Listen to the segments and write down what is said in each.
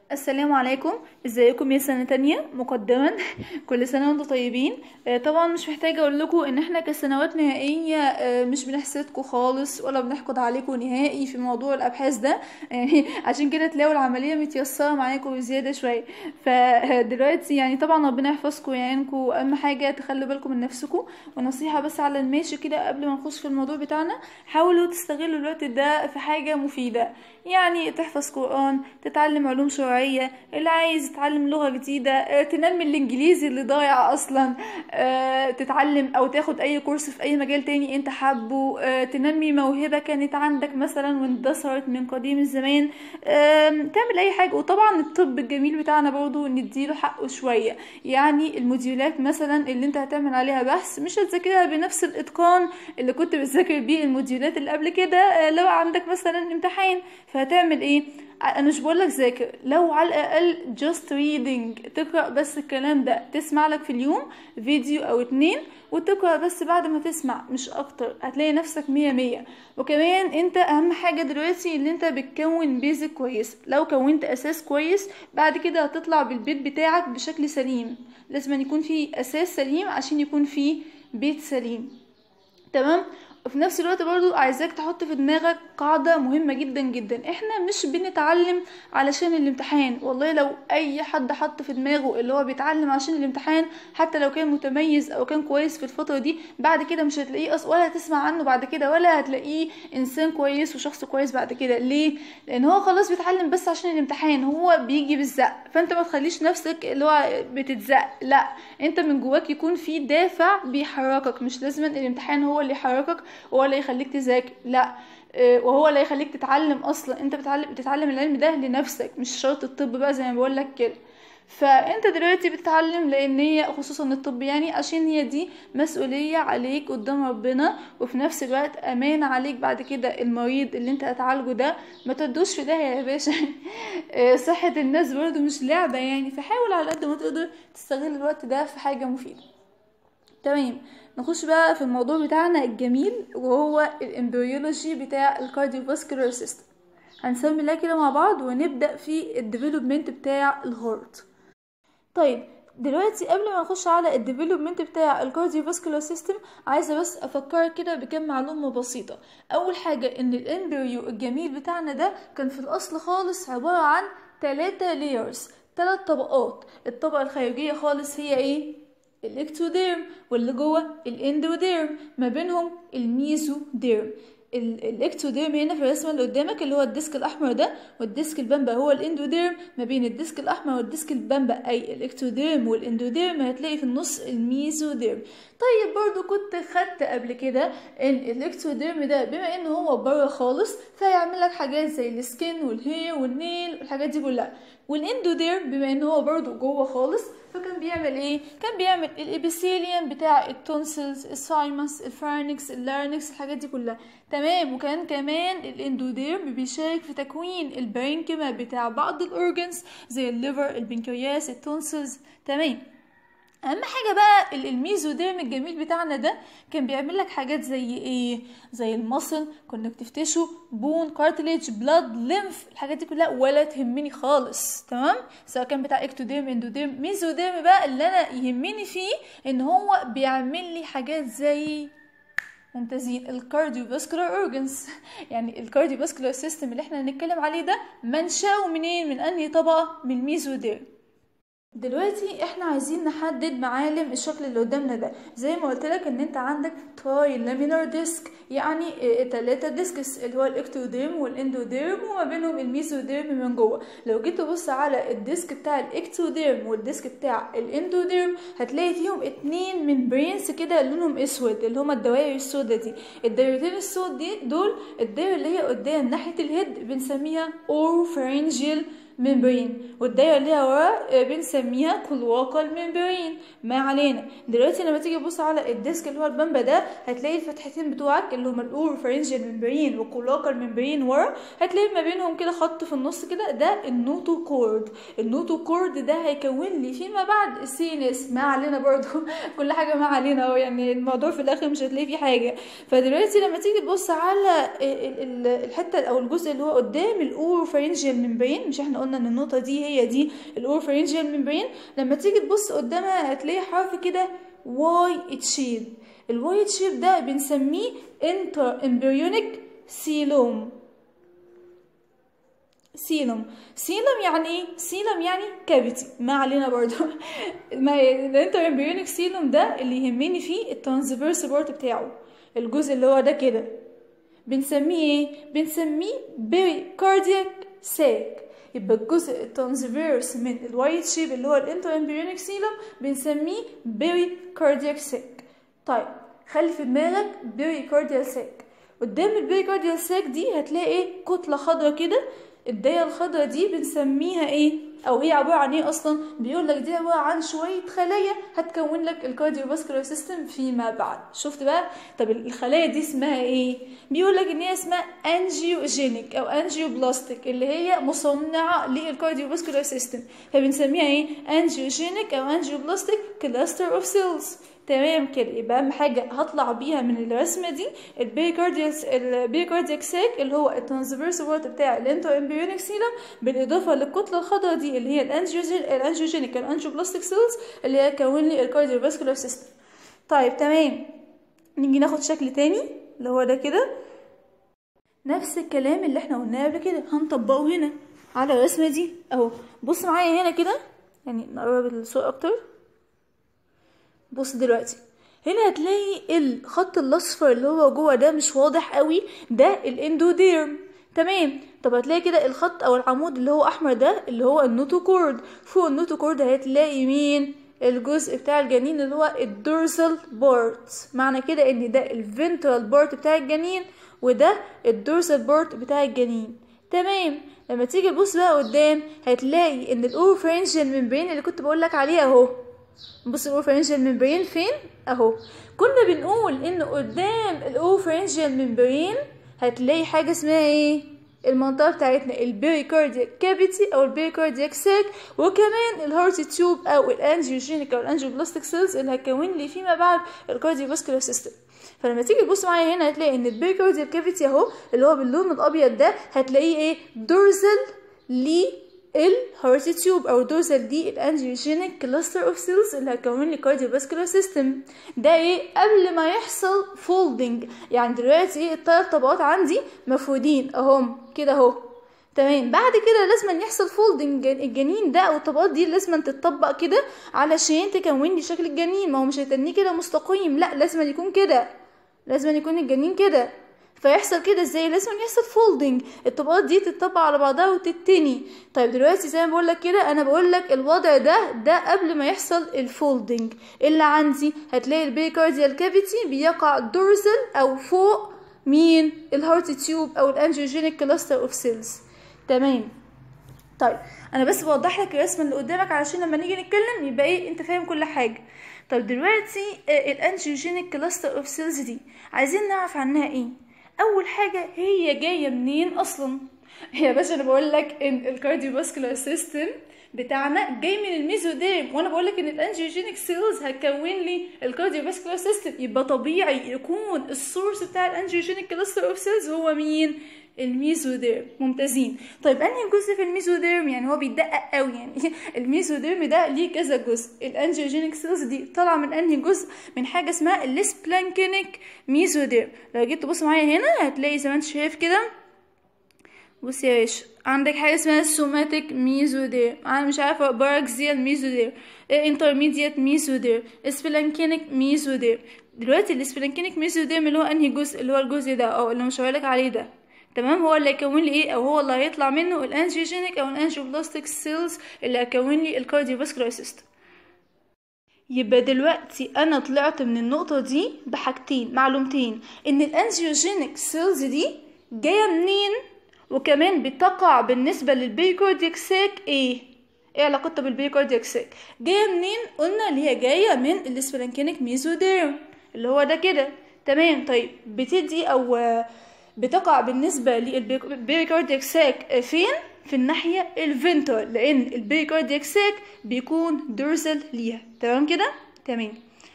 السلام عليكم ازيكم يا سنة تانية مقدما كل سنة وانتم طيبين آه، طبعا مش محتاجة اقول لكم ان احنا كسنوات نهائية آه، مش بنحسدكم خالص ولا بنحقد عليكم نهائي في موضوع الابحاث ده يعني عشان كده تلاقوا العملية متيسرة معاكم بزيادة شوية فدلوقتي يعني طبعا ربنا يحفظكم ويعينكم اهم حاجة تخلوا بالكم من نفسكم ونصيحة بس على الماشي كده قبل ما نخش في الموضوع بتاعنا حاولوا تستغلوا الوقت ده في حاجة مفيدة يعني تحفظ قرآن تتعلم علوم شرعية اللي عايز يتعلم لغة جديدة آه، تنمي الانجليزي اللي ضايع اصلا آه، تتعلم او تاخد اي كورس في اي مجال تاني انت حابه آه، تنمي موهبة كانت عندك مثلا واندثرت من قديم الزمان آم، تعمل اي حاجة وطبعا الطب الجميل بتاعنا برضو نديله حقه شوية يعني الموديولات مثلا اللي انت هتعمل عليها بحث مش هتذاكرها بنفس الاتقان اللي كنت بتذاكر بيه الموديولات اللي قبل كده آه، لو عندك مثلا امتحان فهتعمل ايه انا مش بقولك ذاكر لو على الاقل just reading تقرا بس الكلام ده تسمع لك في اليوم فيديو او اتنين وتقرا بس بعد ما تسمع مش اكتر هتلاقي نفسك مية مية وكمان انت اهم حاجة دلوقتي ان انت بتكون بيزك كويس لو كونت اساس كويس بعد كده هتطلع بالبيت بتاعك بشكل سليم لازم أن يكون في اساس سليم عشان يكون في بيت سليم تمام وفي نفس الوقت برضو عايزاك تحط في دماغك قاعدة مهمة جدا جدا احنا مش بنتعلم علشان الامتحان والله لو اي حد حط في دماغه اللي هو بيتعلم عشان الامتحان حتى لو كان متميز او كان كويس في الفترة دي بعد كده مش هتلاقيه أص ولا هتسمع عنه بعد كده ولا هتلاقيه انسان كويس وشخص كويس بعد كده ليه لان هو خلاص بيتعلم بس عشان الامتحان هو بيجي بالزق فانت ما تخليش نفسك اللي هو بتتزق لا انت من جواك يكون في دافع بيحركك مش لازم الامتحان هو اللي يحركك هو اللي يخليك تذاكر لا آه، وهو اللي يخليك تتعلم اصلا انت بتتعلم بتتعلم العلم ده لنفسك مش شرط الطب بقى زي ما بقول لك كده فانت دلوقتي بتتعلم لان هي خصوصا الطب يعني عشان هي دي مسؤولية عليك قدام ربنا وفي نفس الوقت امانة عليك بعد كده المريض اللي انت هتعالجه ده ما تدوش في داهية يا باشا آه، صحة الناس برضو مش لعبة يعني فحاول على قد ما تقدر تستغل الوقت ده في حاجة مفيدة تمام نخش بقى في الموضوع بتاعنا الجميل وهو الامبريولوجي بتاع الكارديوفاسكولار سيستم هنسمي الله كده مع بعض ونبدأ في الديفلوبمنت بتاع الهارت طيب دلوقتي قبل ما نخش على الديفلوبمنت بتاع الكارديوفاسكولار سيستم عايزه بس افكرك كده بكم معلومه بسيطه اول حاجه ان الامبريو الجميل بتاعنا ده كان في الاصل خالص عباره عن ثلاثة لايرز ثلاث طبقات الطبقه الخارجيه خالص هي ايه الاكتوديرم واللي جوه الاندوديرم ما بينهم الميزوديرم ال- الاكتوديرم هنا في الرسمه اللي قدامك اللي هو الديسك الاحمر ده والديسك البامبا هو الاندوديرم ما بين الديسك الاحمر والديسك البامبا اي الاكتوديرم والاندوديرم هتلاقي في النص الميزوديرم طيب برضو كنت خدت قبل كده ان الاكتوديرم ده بما ان هو بره خالص فيعمل لك حاجات زي السكين والهير والنيل والحاجات دي كلها والاندوديرم بما ان هو برضو جوه خالص فكان بيعمل ايه كان بيعمل الابيثيليوم بتاع التونسلز السايمس الفارنكس اللارنكس الحاجات دي كلها تمام وكان كمان الاندوديرم بيشارك في تكوين البرينكما بتاع بعض الاورجنز زي الليفر البنكرياس التونسلز تمام اهم حاجه بقى ال- الميزوديرم الجميل بتاعنا ده كان بيعمل لك حاجات زي ايه زي المصل كونكتيف تيشو بون كارتليج بلاد ليمف الحاجات دي كلها ولا تهمني خالص تمام سواء كان بتاع اكتوديرم اندوديرم ميزوديرم بقى اللي انا يهمني فيه ان هو بيعمل لي حاجات زي ممتازين الكارديوفاسكولار اورجنز يعني الكارديوفاسكولار سيستم اللي احنا هنتكلم عليه ده منشأه منين من انهي طبقه من الميزوديرم دلوقتي احنا عايزين نحدد معالم الشكل اللي قدامنا ده زي ما قلت لك ان انت عندك تراي لامينار ديسك يعني ثلاثة ديسكس اللي هو الاكتوديرم والاندوديرم وما بينهم الميزوديرم من جوه لو جيت تبص على الديسك بتاع الاكتوديرم والديسك بتاع الاندوديرم هتلاقي فيهم اتنين من برينس كده لونهم اسود اللي هما الدوائر السوداء دي الدايرتين السود دي دول الدايره اللي هي قدام ناحيه الهيد بنسميها اوروفارنجيال ممبرين والدايره اللي هي ورا آه، بنسميها كلواقة ممبرين ما علينا دلوقتي لما تيجي تبص على الديسك اللي هو البامبا ده هتلاقي الفتحتين بتوعك اللي هما الاوروفارنجيال ممبرين والكلواقة ممبرين ورا هتلاقي ما بينهم كده خط في النص كده ده النوتو كورد النوتو كورد ده هيكون لي فيما بعد السي ان اس ما علينا برضو كل حاجه ما علينا اهو يعني الموضوع في الاخر مش هتلاقي فيه حاجه فدلوقتي لما تيجي تبص على ال- ال- الحته او الجزء اللي هو قدام الاوروفارنجيال ممبرين مش احنا قلنا قلنا ان النقطه دي هي دي الاورفرنجيال ممبرين لما تيجي تبص قدامها هتلاقي حرف كده واي تشيب الواي تشيب ده بنسميه انتر امبريونيك سيلوم سيلم سيلم يعني ايه سيلم يعني كافيتي ما علينا برضو ما الانتر امبريونيك سيلم ده اللي يهمني فيه الترانسفيرس بارت بتاعه الجزء اللي هو ده كده بنسميه ايه بنسميه بيري كاردياك ساك يبقى الجزء الترانسفيرس من الوايت شيب اللي هو الانتر امبريونيك سيلم بنسميه بيري كاردياك ساك طيب خلي في دماغك بيري كارديال ساك قدام البيري كارديال ساك دي هتلاقي كتله خضراء كده الدايه الخضراء دي بنسميها ايه او ايه عباره عن ايه اصلا بيقول لك دي عباره عن شويه خلايا هتكون لك الكارديوفاسكولار سيستم فيما بعد شفت بقى طب الخلايا دي اسمها ايه بيقول لك ان هي اسمها انجيوجينيك او انجيوبلاستيك اللي هي مصنعه للكارديوفاسكولار سيستم فبنسميها ايه انجيوجينيك او انجيوبلاستيك كلاستر اوف سيلز تمام كده يبقى اهم حاجه هطلع بيها من الرسمه دي البيكارديال البيكاردياك ساك اللي هو الترانسفيرس بارت بتاع الانتر امبريونيك سيلم بالاضافه للكتله الخضراء دي اللي هي الانجيوجينيك الانجيوبلاستيك سيلز اللي هي تكون لي الكارديوفاسكولار سيستم طيب تمام نيجي ناخد شكل تاني اللي هو ده كده نفس الكلام اللي احنا قلناه قبل كده هنطبقه هنا على الرسمه دي اهو بص معايا هنا كده يعني نقرب الصوره اكتر بص دلوقتي هنا هتلاقي الخط الاصفر اللي هو جوه ده مش واضح قوي ده الاندوديرم تمام طب هتلاقي كده الخط او العمود اللي هو احمر ده اللي هو النوتوكورد فوق النوتوكورد هتلاقي مين الجزء بتاع الجنين اللي هو الدورسال بارت معنى كده ان ده الفنترال بارت بتاع الجنين وده الدورسال بارت بتاع الجنين تمام لما تيجي تبص بقى قدام هتلاقي ان الاوروفرنجيال ممبرين اللي كنت بقول لك عليه اهو بص الاوروفرنجيال ممبرين فين اهو كنا بنقول ان قدام الاوروفرنجيال ممبرين هتلاقي حاجه اسمها ايه المنطقه بتاعتنا البيريكاردياك كافيتي او البيريكاردياك ساك وكمان الهارت تيوب او الانجيوجينيك او الانجيوبلاستيك سيلز اللي هتكون لي فيما بعد الكارديوفاسكولار سيستم فلما تيجي تبص معايا هنا هتلاقي ان البيريكارديال كافيتي اهو اللي هو باللون الابيض ده هتلاقيه ايه دورزل لي الهارت تيوب او دوزل دي الانجيوجينيك كلاستر اوف سيلز اللي هتكون لي كارديوفاسكولار سيستم ده ايه قبل ما يحصل فولدنج يعني دلوقتي ايه الثلاث طبقات عندي مفرودين اهم كده اهو تمام بعد كده لازم يحصل فولدنج الجنين ده او الطبقات دي لازم تتطبق كده علشان تكون لي شكل الجنين ما هو مش هيتنيه كده مستقيم لا لازم يكون كده لازم يكون الجنين كده فيحصل كده ازاي لازم يحصل فولدنج الطبقات دي تتطبق على بعضها وتتني طيب دلوقتي زي ما بقول لك كده انا بقول لك الوضع ده ده قبل ما يحصل الفولدنج اللي عندي هتلاقي البيكارديال كافيتي بيقع دورزل او فوق مين الهارت تيوب او الانجيوجينيك كلاستر اوف سيلز تمام طيب انا بس بوضح لك الرسمه اللي قدامك علشان لما نيجي نتكلم يبقى ايه انت فاهم كل حاجه طب دلوقتي الانجيوجينيك كلاستر اوف سيلز دي عايزين نعرف عنها ايه اول حاجه هي جايه منين اصلا يا باشا انا بقول لك ان الكارديوفاسكولار سيستم بتاعنا جاي من الميزوديرم وانا بقول لك ان الانجيوجينيك سيلز هتكون لي الكارديوفاسكولار سيستم يبقى طبيعي يكون السورس بتاع الانجيوجينيك كلاستر اوف سيلز هو مين الميزوديرم ممتازين طيب انهي جزء في الميزوديرم يعني هو بيدقق قوي يعني الميزوديرم ده ليه كذا جزء الانجيوجينيك سيلز دي طالعه من انهي جزء من حاجه اسمها السبلانكينيك ميزوديرم لو جيت تبص معايا هنا هتلاقي زي ما انت شايف كده بص يا باشا عندك حاجه اسمها السوماتيك ميزودير انا مش عارفه باراكزيال ميزودير انترميديت ميزودير سبلانكينيك ميزودير دلوقتي السبلانكينيك ميزودير اللي هو انهي جزء اللي هو الجزء ده او اللي مش لك عليه ده تمام هو اللي هيكون لي ايه او هو اللي هيطلع منه الانجيوجينيك او الانجيوبلاستيك سيلز اللي هيكون لي الكارديوفاسكولار سيستم يبقى دلوقتي انا طلعت من النقطه دي بحاجتين معلومتين ان الانجيوجينيك سيلز دي جايه منين وكمان بتقع بالنسبه للبيكاردياك ساك ايه ايه علاقتها بالبيكاردياك ساك جايه منين قلنا اللي هي جايه من السبلانكينيك ميزوديرم اللي هو ده كده تمام طيب بتدي او بتقع بالنسبة للبيريكاردياك ساك فين؟ في الناحية الفنترال لأن البيريكاردياك ساك بيكون دورسال ليها تمام كده؟ تمام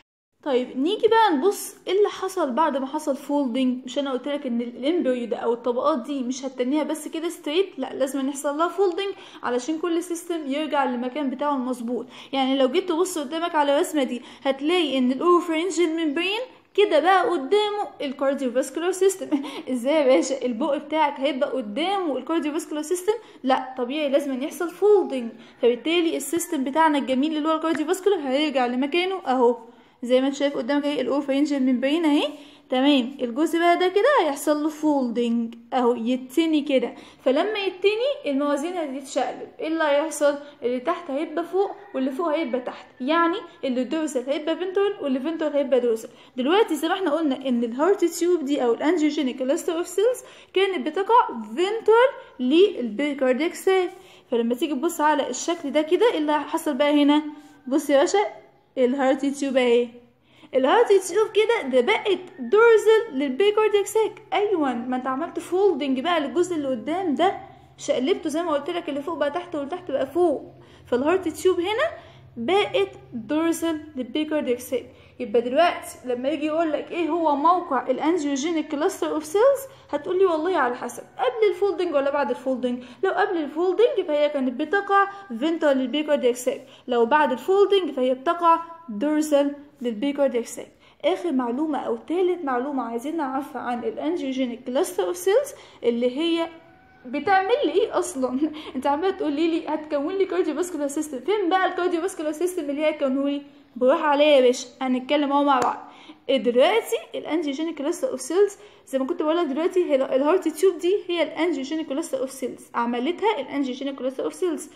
طيب نيجي بقى نبص ايه اللي حصل بعد ما حصل فولدنج مش انا قلت لك ان الامبريو ده او الطبقات دي مش هتنيها بس كده ستريت لا لازم يحصل لها فولدنج علشان كل سيستم يرجع للمكان بتاعه المظبوط يعني لو جيت تبص قدامك على الرسمه دي هتلاقي ان الاوروفرنجل ممبرين كده بقى قدامه الكارديوفاسكولار سيستم ازاي يا باشا البق بتاعك هيبقى قدامه الكارديوفاسكولار سيستم لا طبيعي لازم يحصل فولدنج فبالتالي السيستم بتاعنا الجميل اللي هو الكارديوفاسكولار هيرجع لمكانه اهو زي ما انت شايف قدامك اهي الاورفرنجل ممبرين اهي تمام الجزء بقى ده كده هيحصل له فولدنج اهو يتني كده فلما يتني الموازين هتتشقلب ايه اللي هيحصل اللي تحت هيبقى فوق واللي فوق هيبقى تحت يعني اللي دورسال هيبقى فينترال واللي فينترال هيبقى دورسال دلوقتي زي ما احنا قلنا ان الهارت تيوب دي او الانجيوجينيك كلاستر اوف سيلز كانت بتقع فينترال للبيكارديك سيل فلما تيجي تبص على الشكل ده كده ايه اللي حصل بقى هنا بص يا باشا الهارت تيوب اهي الهارت تيوب كده ده بقت دورزل للبيكارديك ساك ايوه ما انت عملت فولدنج بقى للجزء اللي قدام ده شقلبته زي ما قلت لك اللي فوق بقى تحت واللي تحت بقى فوق فالهارت تيوب هنا بقت دورزل للبيكارديك ساك يبقى دلوقتي لما يجي يقول لك ايه هو موقع الانجيوجينيك كلاستر اوف سيلز هتقول لي والله على حسب قبل الفولدنج ولا بعد الفولدنج لو قبل الفولدنج فهي كانت بتقع فينترال للبيكارديك ساك لو بعد الفولدنج فهي بتقع دورسال للبيكارديك ساك اخر معلومه او ثالث معلومه عايزين نعرفها عن الانجيوجينيك كلاستر اوف سيلز اللي هي بتعمل لي ايه اصلا انت عماله تقولي لي هتكون لي كارديوفاسكولار سيستم فين بقى الكارديوفاسكولار سيستم اللي هي هتكونه لي بروح عليها يا باشا هنتكلم اهو مع بعض دلوقتي الانجيوجينيك كلاستر اوف سيلز زي ما كنت بقول لك دلوقتي هي الهارت تيوب دي هي الانجيوجينيك كلاستر اوف سيلز عملتها الانجيوجينيك كلاستر اوف سيلز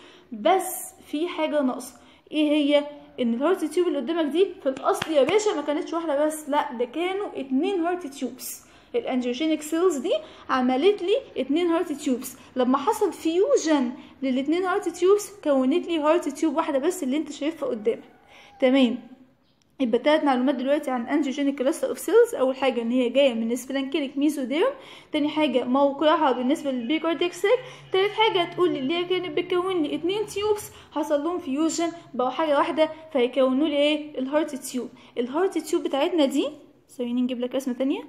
بس في حاجه ناقصه ايه هي ان الهارت تيوب اللي قدامك دي في الاصل يا باشا ما كانتش واحده بس لا ده كانوا اتنين هارت تيوبس الانجيوجينيك سيلز دي عملت لي اتنين هارت تيوبس لما حصل فيوجن للاتنين هارت تيوبس كونت لي هارت تيوب واحده بس اللي انت شايفها قدامك تمام يبقى تلات معلومات دلوقتي عن انجيوجينيك كلاستر اوف سيلز اول حاجه ان هي جايه من سبلانكينيك ميزوديرم تاني حاجه موقعها بالنسبه للبيكارديك سيك تالت حاجه هتقول لي اللي هي كانت بتكون لي اتنين تيوبس حصل لهم فيوجن بقوا حاجه واحده فيكونوا لي ايه الهارت تيوب الهارت تيوب بتاعتنا دي ثواني نجيب لك رسمه تانية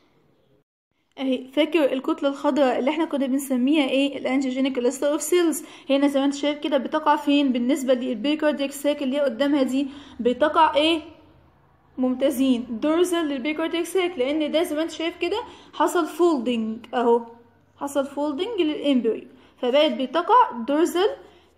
اهي فاكر الكتلة الخضراء اللي احنا كنا بنسميها ايه الانجيوجينيك كلاستر اوف سيلز هنا زي ما انت شايف كده بتقع فين بالنسبة للبيكارديك ساك اللي هي قدامها دي بتقع ايه ممتازين دورزل للبيكارديك ساك لان ده زي ما انت شايف كده حصل فولدنج اهو حصل فولدنج للامبريو فبقت بتقع دورزل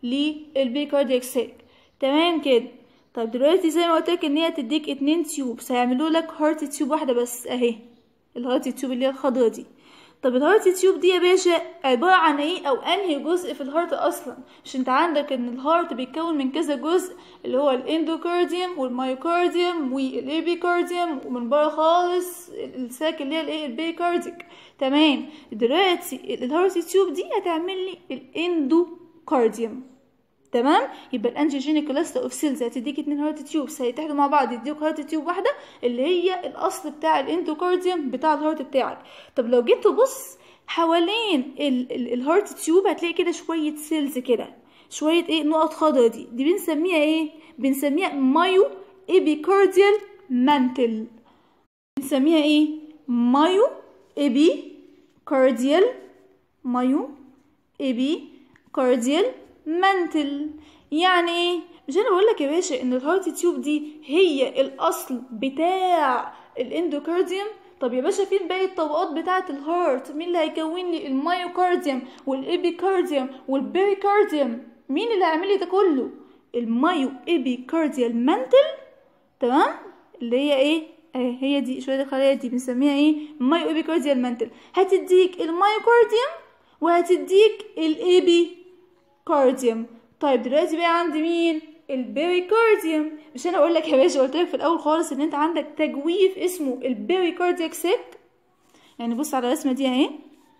للبيكارديك ساك تمام كده طب دلوقتي زي ما قلت لك ان هي تديك اتنين تيوبس هيعملوا لك هارت تيوب واحده بس اهي الهارت تيوب اللي هي الخضرا دي طب الهارت تيوب دي يا باشا عبارة عن ايه او انهي جزء في الهارت اصلا مش انت عندك ان الهارت بيتكون من كذا جزء اللي هو الاندوكارديوم والمايوكارديوم والابيكارديوم ومن بره خالص الساك اللي هي الايه البيكارديك تمام دلوقتي الهارت تيوب دي هتعمل لي الاندوكارديوم تمام يبقى الانجيوجينيك كلاستر اوف سيلز هتديك اتنين هارت تيوبس هيتحدوا مع بعض يديك هارت تيوب واحده اللي هي الاصل بتاع الاندوكارديوم بتاع الهارت بتاعك طب لو جيت تبص حوالين ال ال الهارت تيوب هتلاقي كده شويه سيلز كده شويه ايه نقط خضرا دي دي بنسميها ايه بنسميها مايو ايبيكارديال مانتل بنسميها ايه مايو ايبي كارديال مايو ايبي كارديال منتل يعني ايه مش انا بقول لك يا باشا ان الهارت تيوب دي هي الاصل بتاع الاندوكارديوم طب يا باشا فين باقي الطبقات بتاعه الهارت مين اللي هيكون لي المايوكارديوم والابيكارديوم والبيريكارديوم مين اللي هيعمل لي ده كله المايو ابيكارديال منتل تمام اللي هي ايه اهي هي دي شويه الخلايا دي بنسميها ايه مايو ابيكارديال منتل هتديك المايوكارديوم وهتديك الابي كارديوم طيب دلوقتي بقى عندي مين البيريكارديوم مش انا اقول لك يا باشا قلت لك في الاول خالص ان انت عندك تجويف اسمه البيريكاردياك سيك يعني بص على الرسمه دي اهي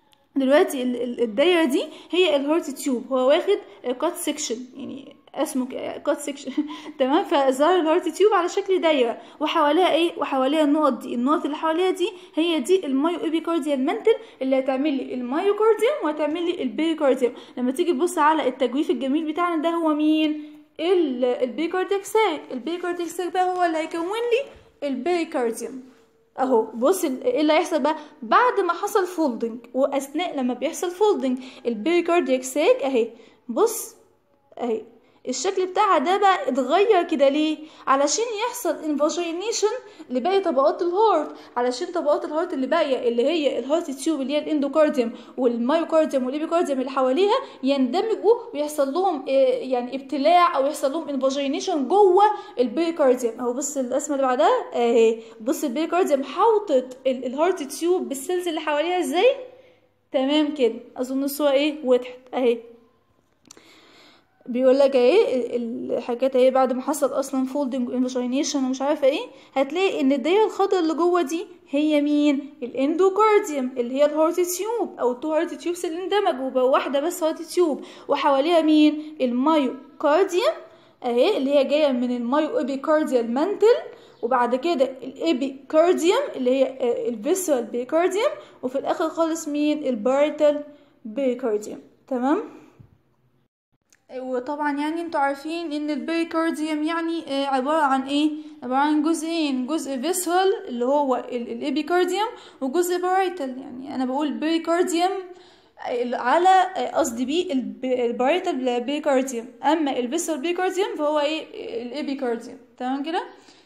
دلوقتي الدايره دي هي الهارت تيوب هو واخد كات سيكشن يعني اسمه كات سيكشن تمام فظهر الهارت تيوب على شكل دايره وحواليها ايه وحواليها النقط دي النقط اللي حواليها دي هي دي المايو ايبيكارديال منتل اللي هتعمل لي المايوكارديوم وهتعمل لي البيريكارديوم لما تيجي تبص على التجويف الجميل بتاعنا ده هو مين البيكارديك ساك البيكارديك ساك بقى هو اللي هيكون لي البيريكارديوم اهو بص ال- ايه اللي هيحصل بقى بعد ما حصل فولدنج واثناء لما بيحصل فولدنج البيريكاردياك ساك اهي بص اهي الشكل بتاعها ده بقى اتغير كده ليه علشان يحصل انفاجينيشن لباقي طبقات الهارت علشان طبقات الهارت اللي باقيه اللي هي الهارت تيوب اللي هي الاندوكارديوم والمايوكارديوم والابيكارديوم اللي حواليها يندمجوا ويحصل لهم آه، يعني ابتلاع او يحصل لهم انفاجينيشن جوه البيريكارديوم اهو بص الرسمه اللي بعدها اهي بص البيريكارديوم حوطت ال- الهارت تيوب بالسيلز اللي حواليها ازاي تمام كده اظن الصوره ايه وضحت اهي بيقول لك ايه ال- الحاجات اهي بعد ما حصل اصلا فولدنج وانفاجينيشن ومش عارفه ايه هتلاقي ان الدايره الخضراء اللي جوه دي هي مين الاندوكارديوم اللي هي الهارت تيوب او التو هارت تيوبس اللي اندمجوا بقوا واحده بس هارت تيوب وحواليها مين المايوكارديوم اهي اللي هي جايه من المايو ابيكارديال مانتل وبعد كده الابيكارديوم اللي هي الفيسرال بيكارديوم وفي الاخر خالص مين الباريتال بيكارديوم تمام وطبعا يعني انتوا عارفين ان البيريكارديوم يعني آه، عبارة عن ايه عبارة عن جزئين جزء فيسرال اللي هو ال- الابيكارديوم وجزء بارايتال يعني انا بقول بيريكارديوم آه، على آه، قصدي بيه الب- البارايتال بيريكارديوم اما الفيسرال بيريكارديوم فهو ايه الابيكارديوم تمام كده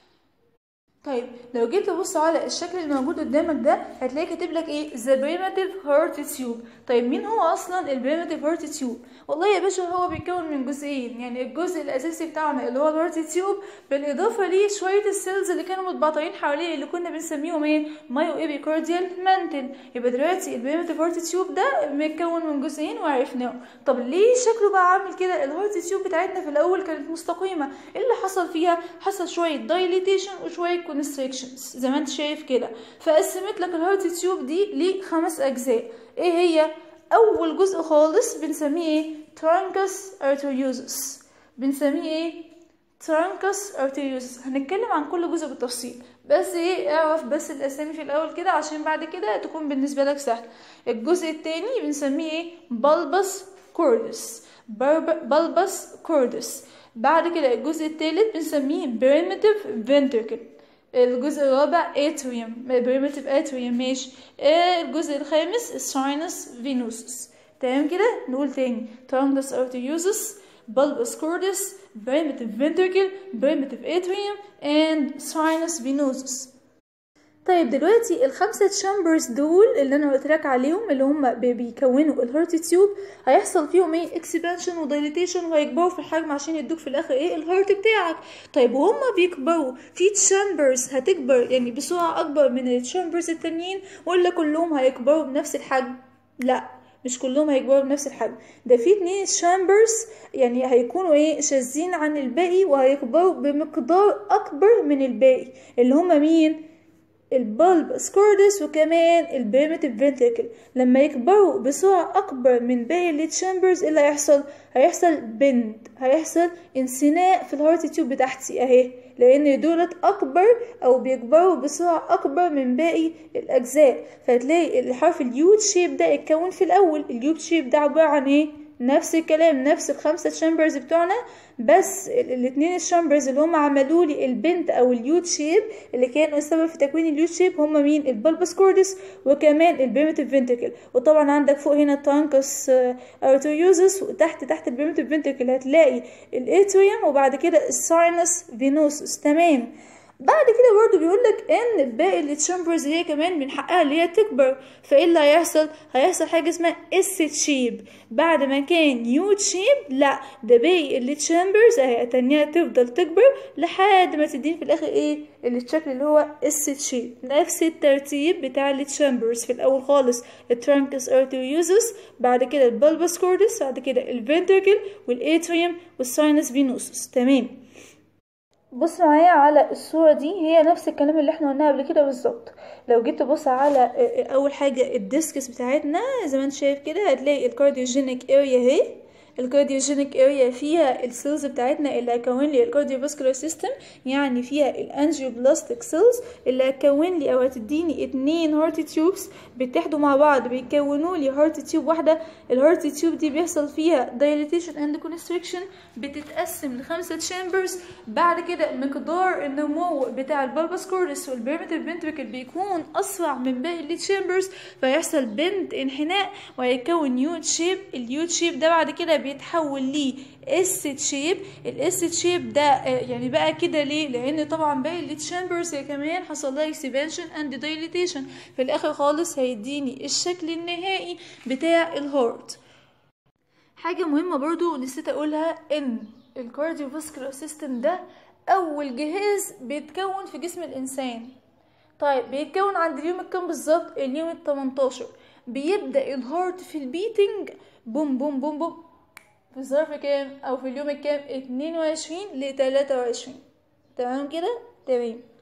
طيب لو جيت تبص على الشكل اللي موجود قدامك ده هتلاقي كاتب لك ايه the primitive heart tube طيب مين هو اصلا ال primitive heart tube والله يا باشا هو بيتكون من جزئين يعني الجزء الاساسي بتاعنا اللي هو الهارت تيوب بالاضافه ليه شويه السيلز اللي كانوا متبعطرين حواليه اللي كنا بنسميهم ايه مايو ايبيكارديال مانتل يبقى دلوقتي البريمتيف هارت تيوب ده متكون من جزئين وعرفناه طب ليه شكله بقى عامل كده الهارت تيوب بتاعتنا في الاول كانت مستقيمه ايه اللي حصل فيها حصل شويه دايليتيشن وشويه كونستريكشنز زي ما انت شايف كده فقسمت لك الهارت تيوب دي لخمس اجزاء ايه هي اول جزء خالص بنسميه ايه ترانكس ارتريوزس بنسميه ايه ترانكس ارتريوزس هنتكلم عن كل جزء بالتفصيل بس ايه اعرف بس الاسامي في الاول كده عشان بعد كده تكون بالنسبه لك سهل الجزء التاني بنسميه ايه بلبس كوردس بلبس كوردس بعد كده الجزء التالت بنسميه بريمتيف فينتركل الجزء الرابع اتريوم بريمتيف اتريوم ماشي آه، الجزء الخامس الساينس فينوسس تمام كده نقول تاني ترانكس ارتريوزس bulbous cordis primitive ventricle primitive atrium and sinus venosus طيب دلوقتي الخمسة تشامبرز دول اللي انا قلت لك عليهم اللي هم بي- بيكونوا الهارت تيوب هيحصل فيهم ايه اكسبانشن ودايليتيشن وهيكبروا في الحجم عشان يدوك في الاخر ايه الهارت بتاعك طيب وهم بيكبروا في تشامبرز هتكبر يعني بسرعة اكبر من التشامبرز التانيين ولا كلهم هيكبروا بنفس الحجم لا مش كلهم هيكبروا بنفس الحجم ده في اتنين شامبرز يعني هيكونوا ايه شاذين عن الباقي وهيكبروا بمقدار اكبر من الباقي اللي هما مين البلب سكوردس وكمان البريمتيف فنتريكل لما يكبروا بسرعة أكبر من باقي التشامبرز إيه اللي هيحصل؟ هيحصل بند هيحصل انسناء في الهارت تيوب بتاعتي أهي لأن دولت أكبر أو بيكبروا بسرعة أكبر من باقي الأجزاء فتلاقي الحرف اليود شيب ده اتكون في الأول اليود شيب ده عبارة عن إيه؟ نفس الكلام نفس الخمسة تشامبرز بتوعنا بس ال- الاتنين الشامبرز اللي هم عملوا لي البنت او اليود شيب اللي كانوا السبب في تكوين اليود شيب هم مين البلبس كوردس وكمان البريمتيف فينتركل وطبعا عندك فوق هنا الترانكس ارتريوزس وتحت تحت البريمتيف فينتركل هتلاقي الاتريوم وبعد كده الساينس فينوسس تمام بعد كده برضو بيقول لك ان باقي التشامبرز هي كمان من حقها اللي هي تكبر فايه اللي هيحصل هيحصل حاجه اسمها اس شيب بعد ما كان يود شيب لا ده باقي التشامبرز اهي تانية تفضل تكبر لحد ما تديني في الاخر ايه الشكل اللي هو اس شيب نفس الترتيب بتاع التشامبرز في الاول خالص الترانكس ارتريوزس بعد كده البلبس كوردس بعد كده الفنتركل والاتريوم والساينس فينوسس تمام بص معايا على الصورة دي هي نفس الكلام اللي احنا قلناه قبل كده بالظبط لو جيت تبص على اه، اه، اول حاجة الديسكس بتاعتنا زي ما انت شايف كده هتلاقي الكارديوجينيك اريا اهي الكارديوجينيك اريا فيها السيلز بتاعتنا اللي هتكون لي الكارديوفاسكولار سيستم يعني فيها الانجيوبلاستيك سيلز اللي هتكون لي او هتديني اتنين هارت تيوبس بيتحدوا مع بعض بيكونوا لي هارت تيوب واحده الهارت تيوب دي بيحصل فيها دايليتيشن اند كونستريكشن بتتقسم لخمسه تشامبرز بعد كده مقدار النمو بتاع البلبس كوردس والبيرمتر فنتريكل بيكون اسرع من باقي التشامبرز فيحصل بند انحناء ويكون يوت شيب اليوت شيب ده بعد كده بيتحول لي اس شيب الاس شيب ده يعني بقى كده ليه لان طبعا باقي التشامبرز كمان حصل لها اكسبانشن اند دايليتيشن في الاخر خالص هيديني الشكل النهائي بتاع الهارت حاجة مهمة برضو نسيت اقولها ان الكارديوفاسكولار سيستم ده اول جهاز بيتكون في جسم الانسان طيب بيتكون عند اليوم الكام بالظبط اليوم ال 18 بيبدا الهارت في البيتنج بوم بوم بوم بوم في الظرف كام او في اليوم الكام 22 ل 23 تمام كده تمام